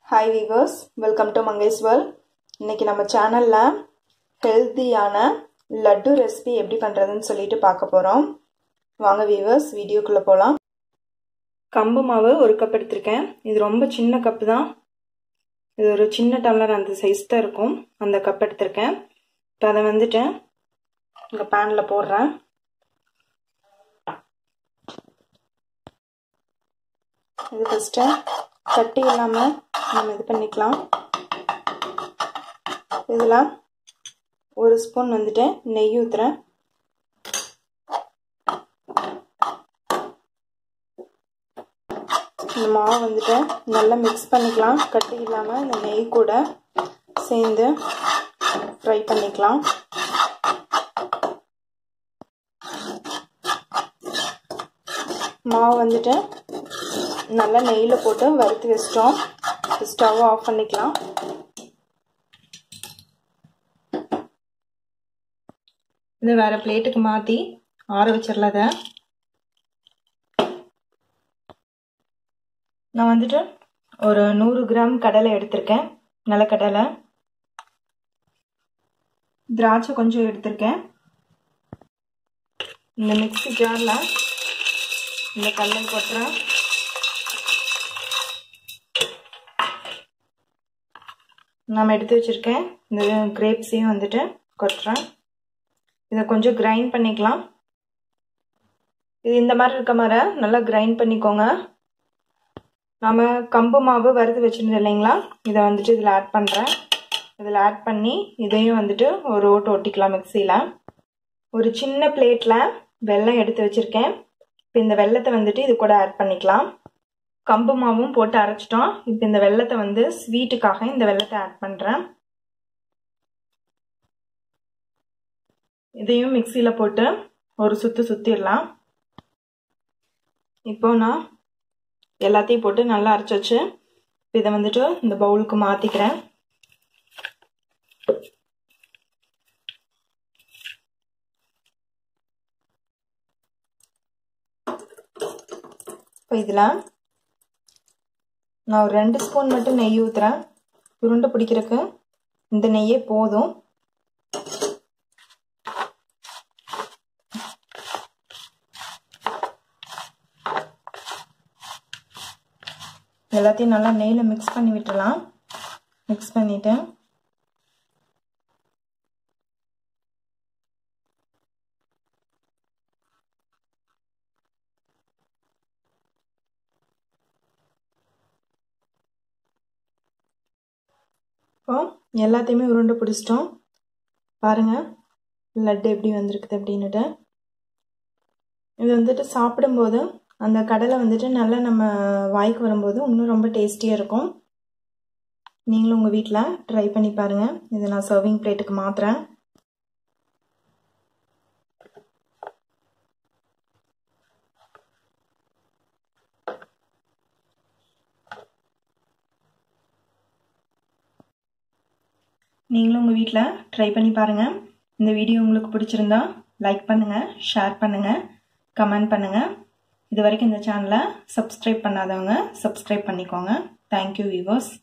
hi viewers welcome to Mangesh world இன்னைக்கு நம்ம சேனலில் ஹெல்த்தியான லட்டு ரெசிபி எப்படி பண்ணுறதுன்னு சொல்லிட்டு பார்க்க போகிறோம் வாங்க வீவர்ஸ் வீடியோக்குள்ளே போகலாம் கம்பு மாவு ஒரு கப் எடுத்திருக்கேன் இது ரொம்ப சின்ன கப்பு தான் இது ஒரு சின்ன டம்ளர் அந்த சைஸ் தான் இருக்கும் அந்த கப் எடுத்திருக்கேன் இப்போ அதை வந்துட்டு இங்கே பேனில் போடுறேன் இது ஃபஸ்ட்டு கட்டி இல்லாமல் நம்ம இது பண்ணிக்கலாம் இதில் ஒரு ஸ்பூன் வந்துட்டு நெய் ஊற்றுறேன் இந்த மாவு வந்துட்டு நல்லா மிக்ஸ் பண்ணிக்கலாம் கட்டி இல்லாமல் இந்த நெய் கூட சேர்ந்து ஃப்ரை பண்ணிக்கலாம் மாவு வந்துட்டு நல்லா நெய்யில் போட்டு வறுத்து வச்சிட்டோம் ஸ்டவ் ஆஃப் பண்ணிக்கலாம் இது வேறு பிளேட்டுக்கு மாற்றி ஆற வச்சிடலாத நான் வந்துட்டு ஒரு நூறு கிராம் கடலை எடுத்திருக்கேன் நிலக்கடலை திராட்சை கொஞ்சம் எடுத்திருக்கேன் இந்த மிக்சி ஜாரில் இந்த கடலை கொட்டுறேன் நாம் எடுத்து வச்சுருக்கேன் இந்த கிரேப்ஸையும் வந்துட்டு கொட்டுறேன் இதை கொஞ்சம் கிரைண்ட் பண்ணிக்கலாம் இது இந்த மாதிரி இருக்க மாதிரி நல்லா கிரைண்ட் பண்ணிக்கோங்க நாம் கம்பு மாவு வறுத்து வச்சுருந்தோம் இல்லைங்களா இதை வந்துட்டு இதில் ஆட் பண்ணுறேன் இதில் ஆட் பண்ணி இதையும் வந்துட்டு ஒரு ஓட்டு ஒட்டிக்கலாம் மிக்சியில் ஒரு சின்ன பிளேட்டில் வெல்லம் எடுத்து வச்சுருக்கேன் இப்போ இந்த வெள்ளத்தை வந்துட்டு இது கூட ஆட் பண்ணிக்கலாம் கம்பு மாவும் போட்டு அரைச்சிட்டோம் இப்போ இந்த வெள்ளத்தை வந்து ஸ்வீட்டுக்காக இந்த வெள்ளத்தை ஆட் பண்ணுறேன் இதையும் மிக்சியில் போட்டு ஒரு சுற்று சுற்றிடலாம் இப்போ நான் எல்லாத்தையும் போட்டு நல்லா அரைச்சி வச்சு இதை வந்துட்டு இந்த பவுலுக்கு மாற்றிக்கிறேன் இப்போ இதில் நான் ஒரு ரெண்டு ஸ்பூன் மட்டும் நெய் ஊற்றுறேன் உருண்டை பிடிக்கிறதுக்கு இந்த நெய்யே போதும் எல்லாத்தையும் நல்லா நெய்யில் மிக்ஸ் பண்ணி விட்டுடலாம் மிக்ஸ் பண்ணிவிட்டு இப்போ எல்லாத்தையுமே உருண்டை பிடிச்சிட்டோம் பாருங்கள் லட்டு எப்படி வந்திருக்குது அப்படின்னுட்டு இது வந்துட்டு சாப்பிடும்போது அந்த கடலை வந்துட்டு நல்லா நம்ம வாய்க்கு வரும்போது இன்னும் ரொம்ப டேஸ்டியாக இருக்கும் நீங்களும் உங்கள் வீட்டில் ட்ரை பண்ணி பாருங்கள் இதை நான் சர்விங் பிளேட்டுக்கு மாற்றுறேன் நீங்களும் உங்கள் வீட்டில் ட்ரை பண்ணி பாருங்கள் இந்த வீடியோ உங்களுக்கு பிடிச்சிருந்தா லைக் பண்ணுங்கள் ஷேர் பண்ணுங்கள் கமெண்ட் பண்ணுங்கள் இது வரைக்கும் இந்த சேனலை சப்ஸ்கிரைப் பண்ணாதவங்க சப்ஸ்கிரைப் பண்ணிக்கோங்க தேங்க்யூ வியூவர்ஸ்